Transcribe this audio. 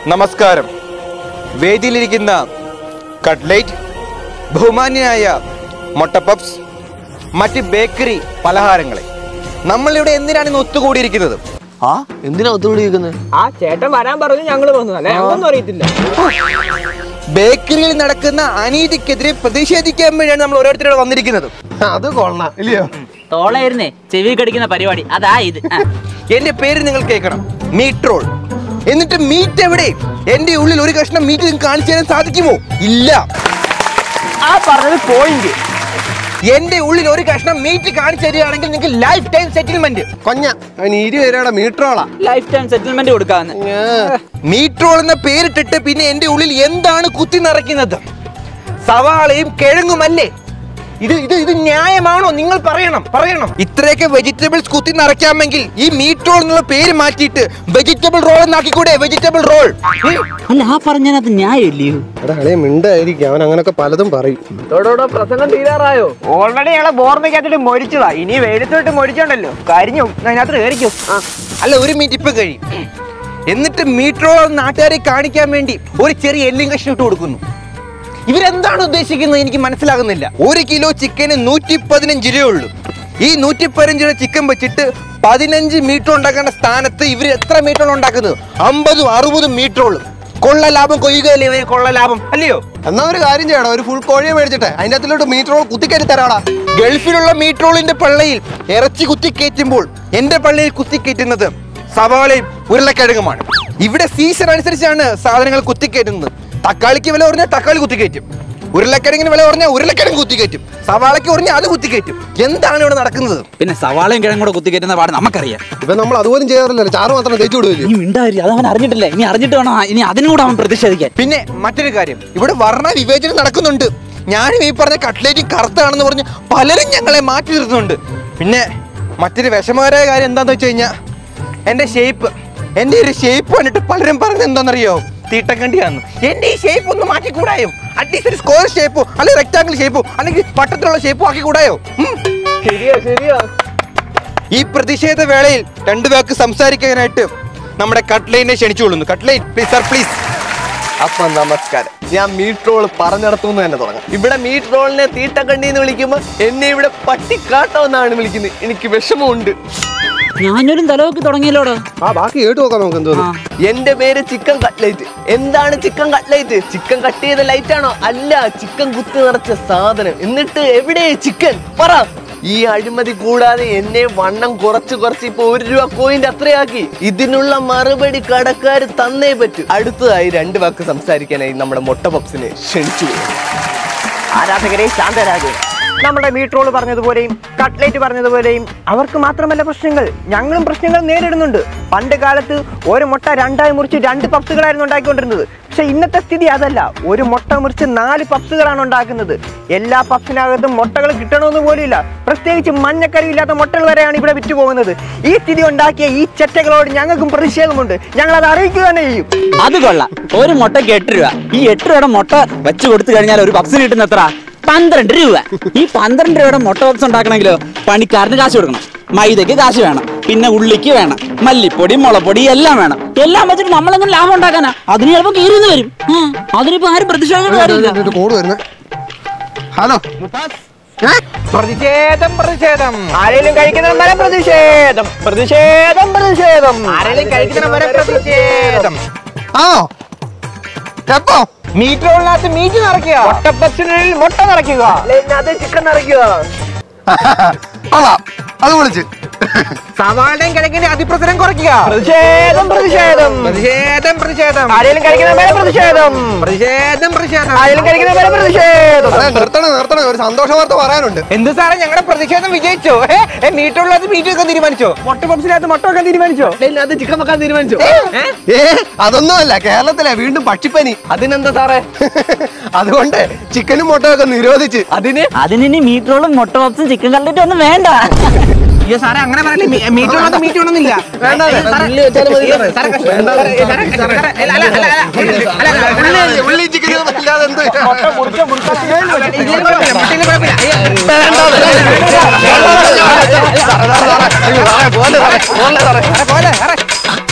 നമസ്കാരം വേദിയിലിരിക്കുന്ന കട്ട്ലേറ്റ് ബഹുമാന്യനായ മൊട്ട പപ്സ് മറ്റ് ബേക്കറി പലഹാരങ്ങളെ നമ്മളിവിടെ എന്തിനാണ് ഇന്ന് ഒത്തുകൂടിയിരിക്കുന്നത് ആ എന്തിനാ ഒത്തുകൂടിയിരിക്കുന്നത് ആ ചേട്ടൻ വരാൻ പറഞ്ഞു ഞങ്ങൾ വന്നു അല്ലെ ഞങ്ങളൊന്നും അറിയത്തില്ല ബേക്കറിയിൽ നടക്കുന്ന അനീതിക്കെതിരെ പ്രതിഷേധിക്കാൻ വേണ്ടിയാണ് നമ്മൾ ഓരോരുത്തരോട് വന്നിരിക്കുന്നത് അത് കൊള്ളാം ഇല്ലയോ തോളായിരുന്നേ ചെവി കടിക്കുന്ന പരിപാടി അതാ ഇത് ആ. എന്റെ പേര് നിങ്ങൾ കേൾക്കണം മീറ്റ് റോൾ എന്നിട്ട് മീറ്റ് എവിടെ എന്റെ ഉള്ളിൽ ഒരു കഷ്ണം മീറ്റ് നിങ്ങൾക്ക് കാണിച്ചു തരാൻ സാധിക്കുമോ ഇല്ല ആ പറഞ്ഞത് പോയിന്റ് എന്റെ ഉള്ളിൽ ഒരു കഷ്ണം മീറ്റ് കാണിച്ചു തരികയാണെങ്കിൽ നിങ്ങൾക്ക് ലൈഫ് ടൈം സെറ്റിൽമെന്റ് കൊഞ്ഞ അതിന് ഇരുപത് രൂപയുടെ മീറ്ററോളാ ലൈഫ് ടൈം സെറ്റിൽമെന്റ് കൊടുക്കാന്ന് മീറ്റ് റോൾ എന്ന പേരിട്ടിട്ട് പിന്നെ എന്റെ ഉള്ളിൽ എന്താണ് കുത്തി നിറയ്ക്കുന്നത് സവാളയും കിഴങ്ങുമല്ലേ ഇത് ഇത് ഇത് ന്യായമാണോ നിങ്ങൾ പറയണം പറയണം ഇത്രയൊക്കെ വെജിറ്റബിൾസ് കുത്തി നിറയ്ക്കാമെങ്കിൽ ഈ മീറ്റ് റോൾ എന്നുള്ള പേര് മാറ്റിയിട്ട് വെജിറ്റബിൾ റോൾ എന്നാക്കിക്കൂടെ വെജിറ്റബിൾ റോൾ അല്ല ആ പറഞ്ഞതിനകത്ത് ന്യായമില്ലയോ എടാ അളിയ മിണ്ടായിരിക്കും അവൻ അങ്ങനൊക്കെ പലതും പറയും ഇതോടോടെ പ്രസംഗം തീരാറായോ ഓൾറെഡി ഞങ്ങളെ ബോർമയ്ക്കകത്തിട്ട് മൊരിച്ചതാ ഇനി വെയിലത്തോട്ട് മൊരിച്ചോണ്ടല്ലോ കരിഞ്ഞു അതിനകത്ത് കയറിക്കും ആ അല്ല ഒരു മിനിറ്റ് ഇപ്പൊ കഴിയും എന്നിട്ട് മീറ്റ് റോൾ നാട്ടുകാരെ കാണിക്കാൻ വേണ്ടി ഒരു ചെറിയ എല്ലും കഷ്ണം ഇട്ട് കൊടുക്കുന്നു ഇവരെന്താണ് ഉദ്ദേശിക്കുന്നത് എനിക്ക് മനസ്സിലാകുന്നില്ല ഒരു കിലോ ചിക്കന് നൂറ്റി പതിനഞ്ച് രൂപയുള്ളൂ ഈ നൂറ്റി പതിനഞ്ച് രൂപ ചിക്കൻ വെച്ചിട്ട് പതിനഞ്ച് മീറ്റർ ഉണ്ടാക്കേണ്ട സ്ഥാനത്ത് ഇവർ എത്ര മീറ്റർ ഉണ്ടാക്കുന്നത് അമ്പതും അറുപതും മീറ്ററോളും കൊള്ള ലാഭം കൊയ്യുകയല്ലേ ഇവര് കൊള്ള ലാഭം അല്ലയോ എന്നാ ഒരു കാര്യം ചെയ്യണം ഒരു ഫുൾ കോഴിയെ മേടിച്ചിട്ട് അതിന്റെ അകത്തിലോട്ട് മീറ്ററോൾ കുത്തിക്കയറ്റി തരാടാ ഗൾഫിലുള്ള മീറ്ററോളിന്റെ പള്ളയിൽ ഇറച്ചി കുത്തിക്കയറ്റുമ്പോൾ എന്റെ പള്ളിയിൽ കുത്തിക്കയറ്റുന്നത് സവാളയും ഉരുളക്കിഴങ്ങുമാണ് ഇവിടെ സീസൺ അനുസരിച്ചാണ് സാധനങ്ങൾ കുത്തിക്കയറ്റുന്നത് തക്കാളിക്ക് വില പറഞ്ഞാൽ തക്കാളി കുത്തിക്കയറ്റും ഉരുളക്കിഴങ്ങിന് വില പറഞ്ഞാൽ ഉരുളക്കിഴങ്ങ് കുത്തിക്കയറ്റും സവാളയ്ക്ക് പറഞ്ഞാൽ അത് കുത്തിക്കയറ്റും എന്താണ് ഇവിടെ നടക്കുന്നത് പിന്നെ സവാളയും കിഴങ്ങും കൂടെ കുത്തിക്കയറ്റുന്ന പാട് നമുക്കറിയാം ഇപ്പൊ നമ്മൾ അതുപോലും ചെയ്യാറില്ലല്ലോ ചാറ് മാത്രം തേച്ചു വിടുവല്ലേ നീ മിണ്ടാരി അത് അവൻ അറിഞ്ഞിട്ടില്ല ഇനി അറിഞ്ഞിട്ട് വേണം ഇനി അതിനും കൂടെ അവൻ പ്രതിഷേധിക്കാൻ പിന്നെ മറ്റൊരു കാര്യം ഇവിടെ വർണ്ണ വിവേചനം നടക്കുന്നുണ്ട് ഞാനും ഈ പറഞ്ഞ കട്ട്ലേറ്റും കറുത്താണെന്ന് പറഞ്ഞ് പലരും ഞങ്ങളെ മാറ്റി നിർത്തുന്നുണ്ട് പിന്നെ മറ്റൊരു വിഷമകരമായ കാര്യം എന്താന്ന് വെച്ച് കഴിഞ്ഞാൽ എൻ്റെ ഷേപ്പ് എൻ്റെ ഒരു ഷേപ്പ് കണ്ടിട്ട് പലരും പറഞ്ഞത് എന്താണെന്നറിയോ തീട്ടക്കണ്ടിയാന്ന് എൻ്റെ ഈ ഷേപ്പ് ഒന്ന് മാറ്റിക്കൂടായോ അറ്റ്ലീസ്റ്റ് ഒരു സ്ക്വയർ ഷേപ്പോ അല്ലെങ്കിൽ റെക്ടാങ്കിൾ ഷേപ്പോ അല്ലെങ്കിൽ വട്ടത്തിലുള്ള ഷേപ്പോ ആക്കിക്കൂടായോ ഉം. ശരിയാ ശരിയാ ഈ പ്രതിഷേധ വേളയിൽ രണ്ടു പേർക്ക് സംസാരിക്കാനായിട്ട് നമ്മുടെ കട്ട്ലൈനെ ക്ഷണിച്ചുകൊള്ളുന്നു കട്ട്ലൈൻ പ്ലീസ് സർ പ്ലീസ് അപ്പൊ നമസ്കാരം ഞാൻ മീറ്റ് റോൾ പറഞ്ഞിടത്തുനിന്ന് തന്നെ തുടങ്ങാം ഇവിടെ മീറ്റ് റോളിനെ തീട്ടക്കണ്ടി എന്ന് വിളിക്കുമ്പോ എന്നെ ഇവിടെ പട്ടിക്കാട്ടോ എന്നാണ് വിളിക്കുന്നത് എനിക്ക് വിഷമമുണ്ട് ഞാനൊരു തലവൊക്കെ തുടങ്ങിയല്ലോടാ ആ ബാക്കി കേട്ട് നോക്കാം നമുക്ക് എന്തോന്ന് എന്റെ പേര് ചിക്കൻ കട്ട്ലൈറ്റ് എന്താണ് ചിക്കൻ കട്ട്ലൈറ്റ് ചിക്കൻ കട്ട് ചെയ്ത ലൈറ്റ് ആണോ അല്ല ചിക്കൻ കുത്തി നിറച്ച സാധനം എന്നിട്ട് എവിടെ ചിക്കൻ പറ ഈ അഴിമതി കൂടാതെ എന്നെ വണ്ണം കുറച്ച് കുറച്ച് ഇപ്പൊ ഒരു രൂപ കോയിന്റെ അത്രയാക്കി ഇതിനുള്ള മറുപടി കടക്കാർ തന്നേ പറ്റൂ അടുത്തതായി രണ്ട് വാക്ക് സംസാരിക്കാനായി നമ്മുടെ മൊട്ട പപ്സിനെ ക്ഷണിച്ചു ആരാധകരെ ശാന്തരാകുക നമ്മുടെ മീട്രോൾ പറഞ്ഞതുപോലെയും കട്ട്ലേറ്റ് പറഞ്ഞതുപോലെയും അവർക്ക് മാത്രമല്ല പ്രശ്നങ്ങൾ ഞങ്ങളും പ്രശ്നങ്ങൾ നേരിടുന്നുണ്ട് പണ്ട് കാലത്ത് ഒരു മുട്ട രണ്ടായി മുറിച്ച് രണ്ട് പപ്സുകളായിരുന്നു ഉണ്ടാക്കിക്കൊണ്ടിരുന്നത് പക്ഷെ ഇന്നത്തെ സ്ഥിതി അതല്ല ഒരു മുട്ട മുറിച്ച് നാല് പപ്സുകളാണ് ഉണ്ടാക്കുന്നത് എല്ലാ പപ്സിനകത്തും മുട്ടകൾ കിട്ടണമെന്ന് പോലുമില്ല പ്രത്യേകിച്ച് മഞ്ഞക്കറി ഇല്ലാത്ത മുട്ടകൾ വരെയാണ് ഇവിടെ വിറ്റ് പോകുന്നത് ഈ സ്ഥിതി ഉണ്ടാക്കിയ ഈ ചെറ്റകളോട് ഞങ്ങൾക്കും പ്രതിഷേധമുണ്ട് ഞങ്ങൾ അത് അറിയിക്കുക തന്നെ ചെയ്യും അത് കൊള്ളാം ഒരു മുട്ടയ്ക്ക് എട്ട് രൂപ ഈ എട്ട് രൂപയുടെ മുട്ട വെച്ച് കൊടുത്തു കഴിഞ്ഞാൽ ഒരു പപ്സിന് കിട്ടുന്ന എത്ര പന്ത്രണ്ട് രൂപ ഈ പന്ത്രണ്ട് രൂപയുടെ മുട്ട പപ്സ് ഉണ്ടാക്കണമെങ്കിലോ പണിക്കാരന് കാശ് കൊടുക്കണം മൈദയ്ക്ക് കാശ് വേണം പിന്നെ ഉള്ളിക്ക് വേണം മല്ലിപ്പൊടി മുളപ്പൊടി എല്ലാം വേണം എല്ലാം വെച്ചിട്ട് നമ്മളെങ്ങനെ ലാഭം ഉണ്ടാക്കാനാ അതിന് ചിലപ്പോൾ കീറിന്ന് വരും ഉം. അതിനിപ്പോ ആരും പ്രതിഷേധിക്കേണ്ട കാര്യമില്ല കോഡ് വരുന്നത് ഹലോ പ്രതിഷേധം പ്രതിഷേധം ആരെങ്കിലും കഴിക്കുന്ന വരെ പ്രതിഷേധം പ്രതിഷേധം പ്രതിഷേധം ആരെങ്കിലും കഴിക്കുന്ന വരെ പ്രതിഷേധം ആ എപ്പോ മീറ്റ് റോളിനകത്ത് മീറ്റ് നിറയ്ക്കുക മുട്ടപ്പസിനുള്ളിൽ മുട്ട നിറയ്ക്കുക അത് ചിക്കൻ നിറയ്ക്കുക കൊള്ളാം അത് വിളിച്ച് സവാളയും കിഴക്കിന്റെ അതിപ്രസരം കുറയ്ക്കുക പ്രതിഷേധം പ്രതിഷേധം പ്രതിഷേധം പ്രതിഷേധം ആരെങ്കിലും കഴിക്കുന്ന വരെ പ്രതിഷേധം പ്രതിഷേധം പ്രതിഷേധം ആരെങ്കിലും കഴിക്കുന്ന വരെ പ്രതിഷേധം അതെ നിർത്തണേ നിർത്തണേ ഒരു സന്തോഷ വാർത്ത പറയാനുണ്ട് എന്ത് സാറേ ഞങ്ങളുടെ പ്രതിഷേധം വിജയിച്ചോ ഏ മീറ്റ് റോളിനകത്ത് മീറ്റ് വെക്കാൻ തീരുമാനിച്ചോ മുട്ട പപ്സിനകത്ത് മുട്ട വെക്കാൻ തീരുമാനിച്ചോ അത് ചിക്കൻ വെക്കാൻ തീരുമാനിച്ചു ഏ അതൊന്നുമല്ല കേരളത്തിലെ വീണ്ടും പക്ഷിപ്പനി അതിനെന്താ സാറേ അതുകൊണ്ട് ചിക്കനും മുട്ടയൊക്കെ നിരോധിച്ച് അതിന് അതിനി മീറ്ററോളും മുട്ട പപ്സും ചിക്കൻ കട്ലറ്റും ഒന്നും വേണ്ട അയ്യോ സാറേ അങ്ങനെ പറയല്ലേ മീറ്റ് റോളിനകത്ത് മീറ്റ് വേണമെന്നില്ല വേണ്ട, വേണ്ട. ഉള്ളി വെച്ചാലും മതി സാറേ. സാറേ, കഷ്ടം. സാറേ, സാറേ, സാറേ, അല്ല, അല്ല, അല്ല, അല്ല, അല്ല, അല്ല, അല്ല, ഉള്ളി ഉള്ളി ചിക്കനും ഇല്ലാതെ എന്ത് ഇതിന് കുഴപ്പമില്ല, മുട്ടയിന് കുഴപ്പമില്ല. അയ്യോ. സാറേ, സാറേ, സാറേ, അയ്യോ, സാറേ, പോലെ സാറേ, പോലെ സാറേ. സാറേ, പോലെ, സാറേ.